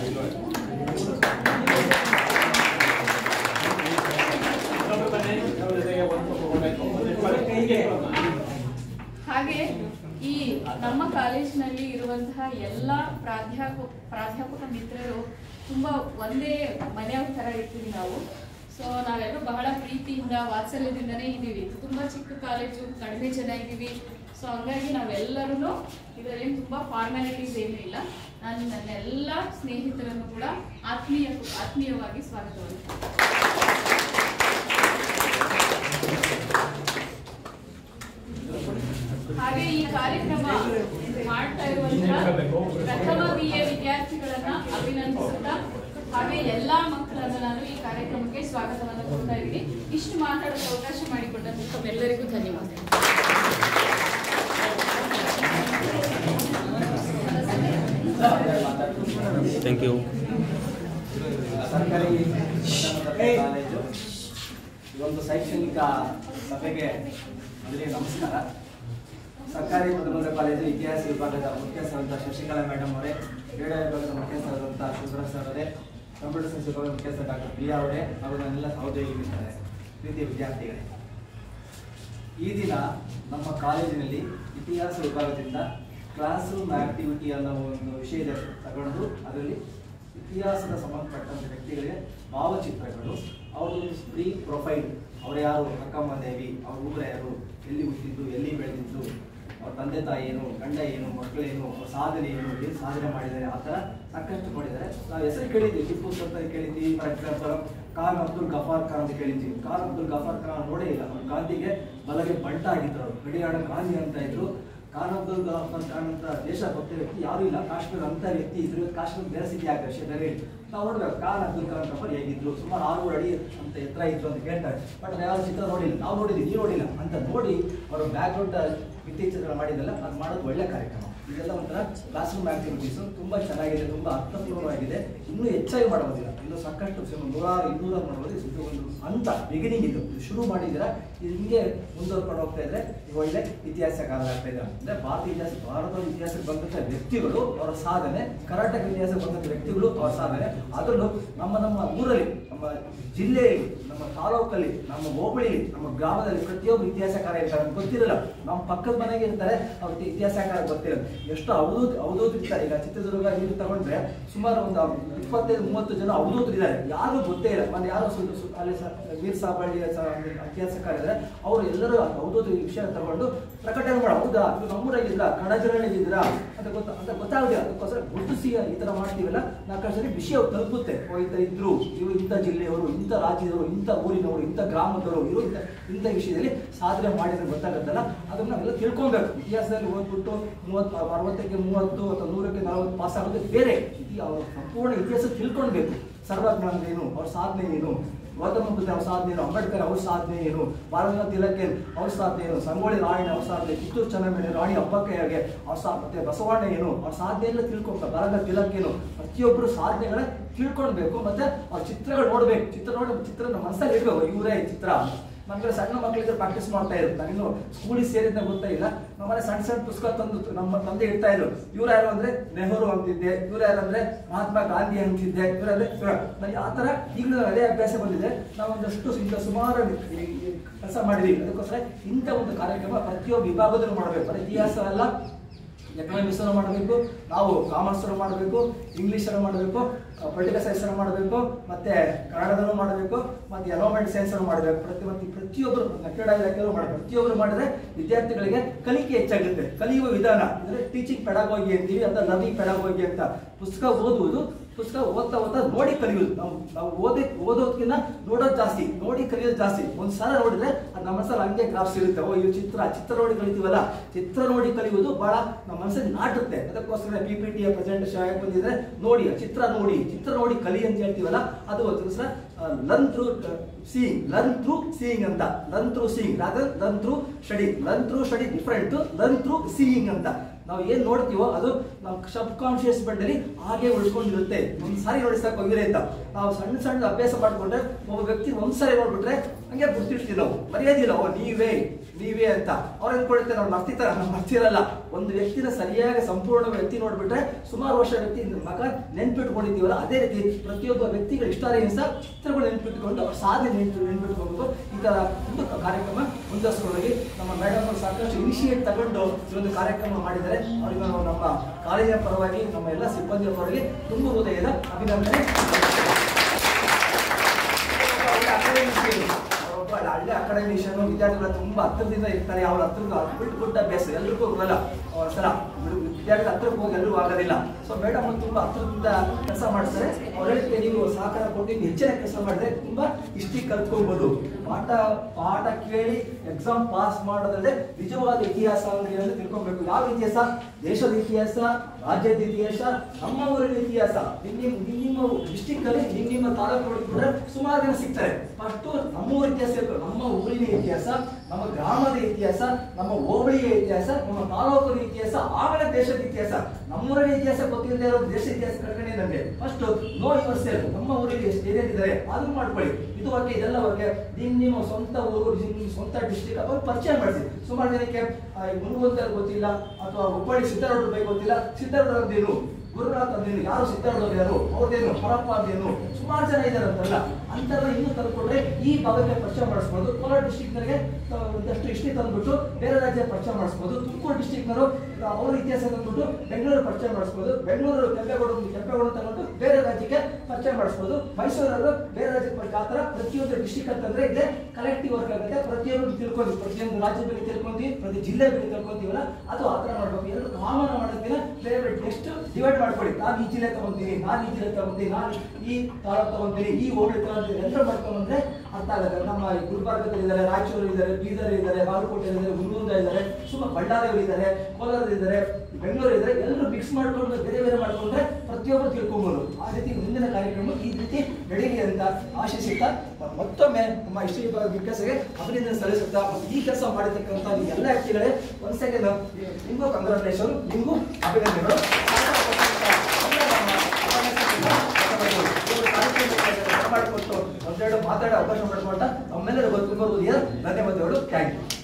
ಹಾಗೆ ಈ ನಮ್ಮ ಕಾಲೇಜಿನಲ್ಲಿ ಇರುವಂತಹ ಎಲ್ಲ ಪ್ರಾಧ್ಯಾಪಕ ಪ್ರಾಧ್ಯಾಪಕ ಮಿತ್ರರು ತುಂಬಾ ಒಂದೇ ಮನೆಯವ್ರ ತರ ಇರ್ತೀವಿ ನಾವು ಸೊ ನಾವೆಲ್ಲರೂ ಬಹಳ ಪ್ರೀತಿಯಿಂದ ವಾತ್ಸಲ್ಯದಿಂದನೇ ಇದ್ದೀವಿ ತುಂಬಾ ಚಿಕ್ಕ ಕಾಲೇಜು ಕಡಿಮೆ ಜನ ಇದ್ದೀವಿ ಸೊ ಹಂಗಾಗಿ ನಾವೆಲ್ಲರೂ ಇದರಲ್ಲಿ ತುಂಬಾ ಫಾರ್ಮಾಲಿಟೀಸ್ ಏನೂ ಇಲ್ಲ ನಾನು ನನ್ನ ಎಲ್ಲ ಸ್ನೇಹಿತರನ್ನು ಕೂಡ ಆತ್ಮೀಯ ಆತ್ಮೀಯವಾಗಿ ಸ್ವಾಗತವನ್ನು ಹಾಗೆ ಈ ಕಾರ್ಯಕ್ರಮ ಮಾಡ್ತಾ ಇರುವಂತಹ ಪ್ರಥಮ ಬಿ ಎ ವಿದ್ಯಾರ್ಥಿಗಳನ್ನ ಅಭಿನಂದಿಸುತ್ತಾ ಹಾಗೆ ಎಲ್ಲಾ ಮಕ್ಕಳನ್ನ ನಾನು ಈ ಕಾರ್ಯಕ್ರಮಕ್ಕೆ ಸ್ವಾಗತವನ್ನು ಕೊಡ್ತಾ ಇದ್ದೀನಿ ಇಷ್ಟು ಮಾತಾಡಲು ಅವಕಾಶ ಮಾಡಿಕೊಟ್ಟಂತ ತಮ್ಮೆಲ್ಲರಿಗೂ ಧನ್ಯವಾದ ಥ್ಯಾಂಕ್ ಯು ಸರ್ಕಾರಿ ಕಾಲೇಜು ಇದೊಂದು ಶೈಕ್ಷಣಿಕ ಸಭೆಗೆ ಮೊದಲಿಗೆ ನಮಸ್ಕಾರ ಸರ್ಕಾರಿ ಪ್ರಥಮ ಕಾಲೇಜು ಇತಿಹಾಸ ವಿಭಾಗದ ಮುಖ್ಯಸ್ಥರಾದಂಥ ಶಶಿಕಲಾ ಮೇಡಮ್ ಅವರೇ ಕ್ರೀಡಾ ವಿಭಾಗದ ಮುಖ್ಯಸ್ಥರಾದಂಥ ಶಿವರಾಜ್ ಸರ್ ಅವರೇ ಕಂಪ್ಯೂಟರ್ ಸೈನ್ಸ್ ವಿಭಾಗದ ಮುಖ್ಯಸ್ಥ ಡಾಕ್ಟರ್ ಪ್ರಿಯಾ ಅವರೇ ಹಾಗೂ ನನ್ನೆಲ್ಲ ಸಹೋದ್ಯೋಗಿಗಳಿದ್ದಾರೆ ಪ್ರೀತಿಯ ವಿದ್ಯಾರ್ಥಿಗಳೇ ಈ ದಿನ ನಮ್ಮ ಕಾಲೇಜಿನಲ್ಲಿ ಇತಿಹಾಸ ವಿಭಾಗದಿಂದ ಕ್ಲಾಸ್ ರೂಮ್ ಆಕ್ಟಿವಿಟಿ ಅನ್ನೋ ಒಂದು ವಿಷಯದ ತಗೊಂಡು ಅದರಲ್ಲಿ ಇತಿಹಾಸದ ಸಂಬಂಧಪಟ್ಟಂತ ವ್ಯಕ್ತಿಗಳಿಗೆ ಭಾವಚಿತ್ರಗಳು ಅವ್ರದ್ದು ಫ್ರೀ ಪ್ರೊಫೈಲ್ ಅವ್ರು ಯಾರು ಅಕ್ಕಮ್ಮ ದೇವಿ ಅವ್ರ ಊರ ಯಾರು ಎಲ್ಲಿ ಹುಟ್ಟಿದ್ದು ಎಲ್ಲಿ ಬೆಳೆದಿದ್ದು ಅವ್ರ ತಂದೆ ತಾಯಿ ಏನು ಗಂಡ ಏನು ಮಕ್ಕಳೇನು ಅವ್ರ ಸಾಧನೆ ಏನು ಏನು ಸಾಧನೆ ಮಾಡಿದ್ದಾರೆ ಆ ಥರ ಸಾಕಷ್ಟು ಮಾಡಿದ್ದಾರೆ ನಾವು ಹೆಸರು ಕೇಳಿದ್ವಿ ಟಿಪ್ಪು ಸುಲ್ತಾನ್ ಕೇಳಿದ್ವಿ ಫಾರ್ ಎಕ್ಸಾಂಪಲ್ ಖಾನ್ ಅಬ್ದುಲ್ ಗಫಾರ್ ಖಾನ್ ಅಂತ ಕೇಳಿದ್ವಿ ಖಾನ್ ಅಬ್ದುಲ್ ಗಫಾರ್ ಖಾನ್ ನೋಡೇ ಇಲ್ಲ ಅವ್ರು ಗಾಂಧಿಗೆ ಬಲಗೆ ಬಂಟ ಆಗಿದ್ರು ಅವರು ಗಡಿಯಾಡ ಗಾಂಧಿ ಅಂತ ಇದ್ರು ಖಾನ್ ಅಬ್ದುಲ್ ಗಫಾರ್ ಖಾನ್ ಅಂತ ದೇಶ ಭಕ್ತ ವ್ಯಕ್ತಿ ಯಾರು ಇಲ್ಲ ಕಾಶ್ಮೀರ ಅಂತ ವ್ಯಕ್ತಿ ಇದ್ರು ಇವತ್ತು ಕಾಶ್ಮೀರ ಬೇರೆ ಸ್ಥಿತಿ ಆಗ ವಿಷಯದಲ್ಲಿ ನಾವು ನೋಡ್ಬೇಕು ಖಾನ್ ಅಬ್ದುಲ್ ಖಾನ್ ಗಫಾರ್ ಹೇಗಿದ್ರು ಸುಮಾರು ಆರು ಅಡಿ ಅಂತ ಎತ್ತರ ಇದ್ರು ಅಂತ ಕೇಳ್ತಾರೆ ಬಟ್ ಯಾವ ಚಿತ್ರ ನೋಡಿಲ್ಲ ನಾವು ನೋಡಿದ್ವಿ ನೀವು ನೋಡಿಲ್ಲ ಅಂತ ನೋಡಿ ಅವರು ಬ್ಯಾಕ್ಗ್ರೌಂಡ್ ಚಿತ್ರ ಮಾಡಿದಲ್ಲ ಅದು ಮಾಡೋದು ಒಳ್ಳೆ ಕಾರ್ಯಕ್ರಮ ಇದೆಲ್ಲ ಒಂಥರ ಕ್ಲಾಸ್ ರೂಮ್ ಆಕ್ಟಿವಿಟೀಸು ತುಂಬ ಚೆನ್ನಾಗಿದೆ ತುಂಬ ಅರ್ಥಪೂರ್ಣವಾಗಿದೆ ಇನ್ನೂ ಹೆಚ್ಚಾಗಿ ಮಾಡೋದಿಲ್ಲ ಇನ್ನು ಸಾಕಷ್ಟು ಸ- ನೂರಾರು ಇನ್ನೂರ ಮಾಡ್ಬೋದು ಇದು ಒಂದು ಹಂತ ಬಿಗಿನಿಂಗ್ ಇದು ಇದು ಶುರು ಮಾಡಿದ್ದೀರಾ ಇದು ಹಿಂಗೆ ಮುಂದುವರ್ಕೊಂಡು ಹೋಗ್ತಾ ಇದ್ರೆ ಈಗ ಒಳ್ಳೆ ಇತಿಹಾಸಕಾರರಾಗ್ತಾ ಇದ್ದಾರೆ ಅಂದ್ರೆ ಭಾರತೀಯ ಇತಿಹಾಸ ಭಾರತದ ಇತಿಹಾಸಕ್ಕೆ ಬಂದಂಥ ವ್ಯಕ್ತಿಗಳು ಅವರ ಸಾಧನೆ ಕರ್ನಾಟಕ ಇತಿಹಾಸಕ್ಕೆ ಬಂದಂಥ ವ್ಯಕ್ತಿಗಳು ಅವರ ಸಾಧನೆ ಅದರಲ್ಲೂ ನಮ್ಮ ನಮ್ಮ ಊರಲ್ಲಿ ನಮ್ಮ ಜಿಲ್ಲೆಯಲ್ಲಿ ನಮ್ಮ ತಾಲೂಕಲ್ಲಿ ನಮ್ಮ ಹೋಬಳಿಲಿ ನಮ್ಮ ಗ್ರಾಮದಲ್ಲಿ ಪ್ರತಿಯೊಬ್ಬರು ಇತಿಹಾಸಕಾರ ಇರ್ತಾರೆ ನಮ್ಗೆ ಗೊತ್ತಿರಲ್ಲ ನಮ್ಮ ಪಕ್ಕದ ಮನೆಗೆ ಇರ್ತಾರೆ ಅವ್ರ ಇತಿಹಾಸಕಾರ ಗೊತ್ತಿರಲ್ಲ ಎಷ್ಟು ಅವಧೂತ್ ಅವಧೂತ್ ಇರ್ತಾರೆ ಈಗ ಚಿತ್ರದುರ್ಗ ಇಲ್ಲಿ ತಗೊಂಡ್ರೆ ಸುಮಾರು ಒಂದು ಇಪ್ಪತ್ತೈದು ಮೂವತ್ತು ಜನ ಅವಧೂತರು ಇದ್ದಾರೆ ಯಾರು ಗೊತ್ತೇ ಇಲ್ಲ ಮೊನ್ನೆ ಯಾರು ಸು- ಸು- ಅಲ್ಲಿ ಸ- ವೀರ್ ಸಾಬಳ್ಳಿ ಸ- ಇತಿಹಾಸಕಾರ ಇದ್ದಾರೆ ಅವರು ಎಲ್ಲರೂ ಅವಧೂತ ವಿಷಯ ತಗೊಂಡು ಪ್ರಕಟಣೆ ಮಾಡಿ ಹೌದಾ ಇವ್ರು ನಮ್ಮೂರಾಗಿದ್ರ ಕಣಜರಣಿಗಿದ್ರ ಅಂತ ಗೊತ್ತ ಅಂತ ಗೊತ್ತಾಗುತ್ತೆ ಅದಕ್ಕೋಸ್ಕರ ಗುರುತಿಸಿ ಈ ತರ ಮಾಡ್ತೀವಲ್ಲ ನಾಲ್ಕು ಸರಿ ವಿಷಯ ತಲುಪುತ್ತೆ ಓ ಇಂಥ ಇದ್ರು ಇವರು ಇಂಥ ಜಿಲ್ಲೆಯವರು ಇಂಥ ರಾಜ್ಯದವರು ಇಂಥ ಊರಿನವರು ಇಂಥ ಗ್ರಾಮದವರು ಇವರು ಇಂಥ ಇಂಥ ವಿಷಯದಲ್ಲಿ ಸಾಧನೆ ಮಾಡಿದ್ರೆ ಗೊತ್ತಾಗುತ್ತಲ್ಲ ಅದನ್ನ ನಾವೆಲ್ಲ ತಿಳ್ಕೊಬೇಕು ಇತಿಹಾಸದಲ್ಲಿ ಓದ್ಬಿಟ್ಟು ಮೂವತ್ತು ಅರವತ್ತಕ್ಕೆ ಮೂವತ್ತು ಅಥವಾ ನೂರಕ್ಕೆ ನಲವತ್ತು ಪಾಸ್ ಆಗೋದು ಬೇರೆ ಇತಿ ಅವ್ರ ಸಂಪೂರ್ಣ ಇತಿಹಾಸ ತಿಳ್ಕೊಳ್ಬೇಕು ಸರ್ವಜ್ಞಾನ ಏನು ಅವ್ರ ಸಾಧನೆ ಏನು ಗೌತಮ ಬುದ್ಧ ಅವ್ರ ಸಾಧನೆ ಏನು ಅಂಬೇಡ್ಕರ್ ಅವ್ರ ಸಾಧನೆ ಏನು ಬಾಲಗಂಗಾಧರ ತಿಲಕ್ ಏನು ಅವ್ರ ಸಾಧನೆ ಏನು ಸಂಗೊಳ್ಳಿ ರಾಯಣ್ಣ ಅವ್ರ ಸಾಧನೆ ಕಿತ್ತೂರು ಚೆನ್ನಮ್ಮ ರಾಣಿ ಅಬ್ಬಕ್ಕಯ್ಯಗೆ ಅವ್ರ ಸಾ ಮತ್ತೆ ಬಸವಣ್ಣ ಏನು ಅವ್ರ ಸಾಧನೆ ಎಲ್ಲ ತಿಳ್ಕೊಬೇಕು ಬಾಲಗಂಗಾಧರ ತಿಲಕ್ ಏನು ಪ್ರತಿಯೊಬ್ಬರು ಸಾಧನೆಗಳ ತಿಳ್ಕೊಳ್ಬೇಕು ಮತ್ತೆ ಅವ್ರ ಚಿತ್ರಗಳು ನೋಡ್ಬೇಕು ಚಿತ್ರ ನೋಡಿ ಚಿತ್ರ ನಮ್ಮ ಮನಸ್ಸಲ್ಲಿ ಇರ್ಬೇಕು ಇವರೇ ಚಿತ್ರ ನಮ್ಗೆ ಸಣ್ಣ ಮಕ್ಕಳಿದ್ರೆ ಪ್ರಾಕ್ಟೀಸ್ ಮಾಡ್ತಾ ಇದ್ರು ನಾನಿನ್ನು ಸ್ಕೂಲಿಗೆ ಸೇರಿದ್ದ ಗೊತ್ತಾ ಇಲ್ಲ ನಮ್ಮನೆ ಸಣ್ಣ ಸಣ್ಣ ಪುಸ್ತಕ ತಂದು ನಮ್ಮ ತಂದೆ ಇಡ್ತಾ ಇದ್ರು ಇವ್ರು ಯಾರು ಅಂದ್ರೆ ನೆಹರು ಅಂತಿದ್ದೆ ಇವ್ರು ಯಾರು ಅಂದ್ರೆ ಮಹಾತ್ಮ ಗಾಂಧಿ ಅಂತಿದ್ದೆ ಇವರಂದ್ರೆ ನನಗೆ ಆ ತರ ಈಗಲೂ ಅದೇ ಅಭ್ಯಾಸ ಬಂದಿದೆ ನಾವು ಒಂದಷ್ಟು ಇಂಥ ಸುಮಾರು ಕೆಲಸ ಮಾಡಿದೀವಿ ಅದಕ್ಕೋಸ್ಕರ ಇಂಥ ಒಂದು ಕಾರ್ಯಕ್ರಮ ಪ್ರತಿಯೊಬ್ಬ ವಿಭಾಗದಲ್ಲೂ ಮಾಡಬೇಕು ಬರೀ ಇತಿಹಾಸ ಅಲ್ಲ ಎಕನಾಮಿಕ್ಸ್ ಅನ್ನು ಮಾಡಬೇಕು ನಾವು ಕಾಮರ್ಸ್ ಅನ್ನು ಮಾಡಬೇಕು ಇಂಗ್ಲಿಷ್ ಅನ್ನು ಮಾಡಬೇಕು ಪೊಲಿಟಿಕಲ್ ಸೈನ್ಸ್ ಅನ್ನು ಮಾಡಬೇಕು ಮತ್ತೆ ಕನ್ನಡದಲ್ಲೂ ಮಾಡಬೇಕು ಮತ್ತೆ ಎನ್ವೈರನ್ಮೆಂಟ್ ಸೈನ್ಸ್ ಅನ್ನು ಮಾಡಬೇಕು ಪ್ರತಿ ಮತ್ತೆ ಪ್ರತಿಯೊಬ್ಬರು ಕ್ರೀಡಾ ಇಲಾಖೆಯಲ್ಲೂ ಮಾಡಬೇಕು ಪ್ರತಿಯೊಬ್ಬರು ಮಾಡಿದ್ರೆ ವಿದ್ಯಾರ್ಥಿಗಳಿಗೆ ಕಲಿಕೆ ಹೆಚ್ಚಾಗುತ್ತೆ ಕಲಿಯುವ ವಿಧಾನ ಅಂದ್ರೆ ಟೀಚಿಂಗ್ ಪೆಡಾಗೋಗಿ ಅಂತೀವಿ ಅಂತ ಲರ್ನಿಂಗ್ ಪೆಡಾಗೋಗಿ ಅಂತ ಪುಸ್ತಕ ಓದುವುದು ಪುಸ್ತಕ ಓದ್ತಾ ಓದ್ತಾ ನೋಡಿ ಕಲಿಯೋದು ನಾವು ನಾವು ಓದಿ ಓದೋದಕ್ಕಿಂತ ನೋಡೋದು ಜಾಸ್ತಿ ನೋಡಿ ಕಲಿಯೋದು ಜಾಸ್ತಿ ಒಂದ್ ಸಲ ನೋಡಿದ್ರೆ ಅದು ನಮ್ಮ ಮನಸ್ಸಲ್ಲಿ ಹಂಗೆ ಗ್ರಾಫ್ಸ್ ಇರುತ್ತೆ ಓ ಇದು ಚಿತ್ರ ಚಿತ್ರ ನೋಡಿ ಕಲಿತೀವಲ್ಲ ಚಿತ್ರ ನೋಡಿ ಕಲಿಯುವುದು ಬಹಳ ನಮ್ಮ ಮನಸ್ಸಲ್ಲಿ ನಾಟುತ್ತೆ ಅದಕ್ಕೋಸ್ಕರ ಪಿ ಪಿ ಟಿಯ ಪ್ರೆಸೆಂಟೇಷನ್ ಯಾಕೆ ಬಂದಿದ್ರೆ ನೋಡಿ ಆ ಚಿತ್ರ ನೋಡಿ ಚಿತ್ರ ನೋಡಿ ಕಲಿ ಅಂತ ಹೇಳ್ತೀವಲ್ಲ ಅದು ಅದಕ್ಕೋಸ್ಕರ learn through seeing learn through seeing ಅಂತ learn through seeing rather learn through study learn through study different learn through seeing ಅಂತ ನಾವು ಏನ್ ನೋಡ್ತೀವೋ ಅದು ನಮ್ಮ ಸಬ್ ಕಾನ್ಶಿಯಸ್ ಅಲ್ಲಿ ಹಾಗೆ ಉಳ್ಕೊಂಡಿರುತ್ತೆ ಒಂದ್ ಸಾರಿ ನೋಡಿ ಸಾಕು ಹೋಗಿರೆ ಅಂತ ನಾವು ಸಣ್ಣ ಸಣ್ಣ ಅಭ್ಯಾಸ ಮಾಡ್ಕೊಂಡ್ರೆ ಒಬ್ಬ ವ್ಯಕ್ತಿ ಒಂದ್ ಸಾರಿ ನೋಡ್ಬಿಟ್ರೆ ಹಂಗೆ ಗುರ್ತಿರ್ತೀವಿ ನಾವು ಮರ್ಯಾದಿಲ್ಲ ಓ ನೀವೇ ನೀವೇ ಅಂತ ಅವ್ರು ಅನ್ಕೊಳುತ್ತೆ ನಾವು ಮರ್ತಿತಾರ ನಾವು ಮರ್ತಿರಲ್ಲ ಒಂದು ವ್ಯಕ್ತಿನ ಸರಿಯಾಗಿ ಸಂಪೂರ್ಣ ವ್ಯಕ್ತಿ ನೋಡ್ಬಿಟ್ರೆ ಸುಮಾರು ವರ್ಷ ವ್ಯಕ್ತಿ ಮಗ ನೆನ್ಪಿಟ್ಕೊಂಡಿದ್ದೀವಲ್ಲ ಅದೇ ರೀತಿ ಪ್ರತಿಯೊಬ್ಬ ವ್ಯಕ್ತಿಗಳ ಇಷ್ಟಾರೇನು ಸಹ ಚಿತ್ರಗಳು ನೆನ್ಪಿಟ್ಕೊಂಡು ಅವ್ರ ಸಾಧನೆ ನೆನ್ಪು ನೆನ್ಪಿಟ್ಕೊಂಡು ಈ ತರ ಒಂದು ಕಾರ್ಯಕ್ರಮ ಮುಂದುವರಿಸ್ಕೊಂಡೋಗಿ ನಮ್ಮ ಮೇಡಮ್ ಅವರು ಸಾಕಷ್ಟು ಇನಿಷಿಯೇಟ್ ತಗೊಂಡು ಈ ಒಂದು ಕಾರ್ಯಕ್ರಮ ಮಾಡಿದ್ದಾರೆ ಅವರಿಗೆ ನಾವು ನಮ್ಮ ಕಾಲೇಜಿನ ಪರವಾಗಿ ನಮ್ಮ ಎಲ್ಲ ಸಿಬ್ಬಂದಿಯ ಪರವಾಗಿ ತುಂಬ ಹೃದಯದ ಅಭಿನಂದನೆ ಒಳ್ಳೆ academician. ಅವರೊಬ್ಬ ಒಳ್ಳೆ ಅಕಾಡೆಮಿಷನ್ ವಿದ್ಯಾರ್ಥಿಗಳು ತುಂಬಾ ಹತ್ತಿರದಿಂದ ಇರ್ತಾರೆ ಅವ್ರ ಹತ್ರ ಬಿಟ್ಟು ಬಿಟ್ಟ ಅಭ್ಯಾಸ ಎಲ್ರಿಗೂ ಬರಲ್ಲ ಒಂದ್ಸಲ ವಿದ್ಯಾರ್ಥಿ ಹತ್ರಕ್ಕೆ ಹೋಗಿ ಎಲ್ರಿಗೂ ಆಗೋದಿಲ್ಲ ಸೊ ಮೇಡಮ್ ಅವ್ರು ತುಂಬಾ ಹತ್ರದಿಂದ ಕೆಲಸ ಮಾಡ್ತಾರೆ ಅವ್ರ ಹೇಳಿಕೆ ನೀವು ಸಹಕಾರ ಕೊಟ್ಟು ಇನ್ನು ಹೆಚ್ಚಿನ ಕೆಲಸ ಮಾಡಿದ್ರೆ ತುಂಬಾ ಹಿಸ್ಟ್ರಿ ಕಲ್ತ್ಕೊಳ್ಬೋದು ಪಾಠ ಪಾಠ ಕೇಳಿ ಎಕ್ಸಾಮ್ ಪಾಸ್ ಮಾಡೋದ್ರಲ್ಲದೆ ನಿಜವಾದ ಇತಿಹಾಸ ಅಂದ್ರೆ ಏನಂತ ತಿಳ್ಕೊಬೇಕು ಯಾವ ಇತಿಹಾಸ ದೇಶದ ಇತಿಹಾಸ ರಾಜ್ಯದ ಇತಿಹಾಸ ನಮ್ಮ ಊರಿನ ಇತಿಹಾಸ ನಿಮ್ಮ ನಿಮ್ಮ- ನಿಮ್ಮ ಡಿಸ್ಟಿಕ್ ಅಲ್ಲಿ ನಿಮ್ಮ ನಿಮ್ಮ ತಾಲೂಕು ಹುಡುಕಿದ್ರೆ ಸುಮಾರು ಜನ ಸಿಗ್ತಾರೆ ಫಸ್ಟ್ ನಮ್ಮ ಊರ ಇತಿಹಾಸ ಇರ್ಬೇಕು. ನಮ್ಮ ಊರಿನ ಇತಿಹಾಸ ನಮ್ಮ ಗ್ರಾಮದ ಇತಿಹಾಸ ನಮ್ಮ ಹೋಬಳಿಯ ಇತಿಹಾಸ ನಮ್ಮ ತಾಲೂಕಿನ ಇತಿಹಾಸ ಆಮೇಲೆ ದೇಶದ ಇತಿಹಾಸ ನಮ್ಮೂರಿನ ಇತಿಹಾಸ ಗೊತ್ತಿಲ್ಲದೆ ಇರೋ ದೇಶದ ಇತಿಹಾಸ ಕಳ್ಕೊಂಡೆ ನಮಗೆ ಫಸ್ಟ್ ನೋ ಯುವರ್ ಸೆಲ್ಫ್ ನಮ್ಮ ಊರಿಗೆ ಎಷ್ಟು ಏನೇನಿದ್ದಾರೆ ಅದನ್ನು ಮಾಡ್ಕೊಳ್ಳಿ ಇದು ಬಗ್ಗೆ ಇದೆಲ್ಲ ಬಗ್ಗೆ ನಿಮ್ಮ ನಿಮ್ಮ ಸ್ವಂತ ಊರು ನಿಮ್ಮ ಸ್ವಂತ ಡಿಸ್ಟಿಕ್ ಅವ್ರು ಪರಿಚಯ ಮಾಡಿಸಿ ಸುಮಾರು ಜನಕ್ಕೆ ಆ, ಈ ಮುನ್ಗುಂದಲ್ಲಿ ಗೊತ್ತಿಲ್ಲ ಅಥವಾ ಹುಬ್ಬಳ್ಳಿ ಸಿದ್ದಾರೂಢ ಬಗ್ಗೆ ಗೊತ್ತಿಲ್ಲ ಸಿದ್ದಾರೂಢ ಅಂದೇನು ಗುರುನಾಥ್ ಅಂದೇನು ಯಾರು ಸಿದ್ದಾರೂಢ ಯಾರು ಅವ್ರದ್ದೇನು ಹರಪ್ಪ ಅಂದೇನು ಸುಮಾರು ಜನ ಇದ್ದಾರೆ ಅಂತಲ್ಲ ಅಂತರ ಇನ್ನೂ ತಂದ್ಕೊಟ್ರೆ ಈ ಭಾಗಕ್ಕೆ ಪರಿಚಯ ಮಾಡಿಸ್ಬೋದು ಕೋಲಾರ ಡಿಸ್ಟಿಕ್ನವರಿಗೆ ಒಂದಷ್ಟು ಹಿಸ್ಟ್ರಿ ತಂದ್ಬಿಟ್ಟು ಬೇರೆ ರಾಜ್ಯ ಪರಿಚಯ ಮಾಡಿಸ್ಬೋದು ತುಮಕೂರು ಡಿಸ್ಟಿಕ್ನವರು ಅವ್ರ ಇತಿಹಾಸ ತಂದ್ಬಿಟ್ಟು ಬೆಂಗಳೂರು ಪರಿಚಯ ಮಾಡಿಸ್ಬೋದು ಬೆಂಗಳೂರು ಕೆಂಪೇಗೌಡ ಕೆಂಪೇಗೌಡ ತಗೊಂಡು ಬೇರೆ ರಾಜ್ಯಕ್ಕೆ ಪರಿಚಯ ಮಾಡಿಸ್ಬೋದು ಮೈಸೂರವರು ಬೇರೆ ರಾಜ್ಯಕ್ಕೆ ಪರಿಚಯ ಆ ಥರ ಪ್ರತಿಯೊಂದು ಡಿಸ್ಟಿಕ್ ಅಂತಂದ್ರೆ ಇದೆ ಕಲೆಕ್ಟಿವ್ ವರ್ಕ್ ಆಗುತ್ತೆ ಪ್ರತಿಯೊಂದು ತಿಳ್ಕೊಂಡು ಪ್ರತಿಯೊಂದು ರಾಜ್ಯ ಬಗ್ಗೆ ತಿಳ್ಕೊಂತೀವಿ ಪ್ರತಿ ಜಿಲ್ಲೆ ಬಗ್ಗೆ ತಿಳ್ಕೊಂತೀವಲ್ಲ ಅದು ಆ ಥರ ಮಾಡ್ಬೇಕು ಎರಡು ಕಾಮನ್ ಮಾಡೋದಕ್ಕಿಂತ ಬೇರೆ ಬೇರೆ ನೆಕ್ಸ್ಟ್ ಡಿವೈಡ್ ಮಾಡ್ಕೊಳ್ಳಿ ನಾನು ಈ ಜಿಲ್ಲೆ ತಗೊಂತೀನಿ ನಾನು ಈ ಜಿಲ್ಲೆ ತಗೊಂತೀನಿ ನಾನು ಈ ತಾಲೂಕು ತಗೊಂತೀನಿ ಈ ಹೋಬಳಿ ತಗೊಂತೀನಿ ಎಲ್ಲರೂ ಮಾಡ್ಕೊಂಡ್ಬಂದ್ರೆ ಅರ್ಥ ಆಗುತ್ತೆ ನಮ್ಮ ಈ ಗುಲ್ಬರ್ಗದಲ್ಲಿ ಇದ್ದಾರೆ ರಾಯಚೂರು ಇದ್ದಾರೆ ಬೀದರ್ ಇದ್ದಾರೆ ಬಾಗಲಕೋಟೆ ಇದ್ದಾರೆ ಹುನಗುಂದ ಇದ್ದಾರೆ ಸುಮಾರು ಬಳ್ಳಾರಿ ಇದ್ದಾರೆ ಕೋಲಾರ ಇದ್ದಾರೆ ಬೆಂಗಳೂರು ಇದ್ದಾರೆ ಎಲ್ಲರೂ ಮಿಕ್ಸ್ ಮಾಡ್ಕೊಂಡು ಬೇರೆ ಬೇರೆ ಮಾಡ್ಕೊಂಡ್ರೆ ಪ್ರತಿಯೊಬ್ಬರು ತಿಳ್ಕೊಬೋದು ಆ ರೀತಿ ಮುಂದಿನ ಕಾರ್ಯಕ್ರಮ ಈ ರೀತಿ ನಡೀಲಿ ಅಂತ ಆಶಿಸುತ್ತಾ ಮತ್ತೊಮ್ಮೆ ನಮ್ಮ ಇಷ್ಟ ವಿಕಾಸಗೆ ಅಭಿನಂದನೆ ಸಲ್ಲಿಸುತ್ತಾ ಮತ್ತು ಈ ಕೆಲಸ ಮಾಡಿರ್ತಕ್ಕಂಥ ಈ ಎಲ್ಲ ವ್ಯಕ್ತಿಗಳೇ ಒಂದ್ ಸೆಕೆಂಡ್ ನಿಮಗೂ ಕಂಗ್ರಾಚುಲೇಷನ್ ನಿಮಗೂ ಅಭಿನಂದನೆಗಳು ಮಾಡಿಕೊಟ್ಟು ಒಂದೆರಡು ಮಾತಾಡೋ ಅವಕಾಶ ಮಾಡಿಕೊಂಡ ನಮ್ಮೆಲ್ಲರಿಗೂ ತುಂಬ ಹೃದಯ ಧನ್ಯವಾದಗಳು ಥ್ಯಾಂಕ್ ಯು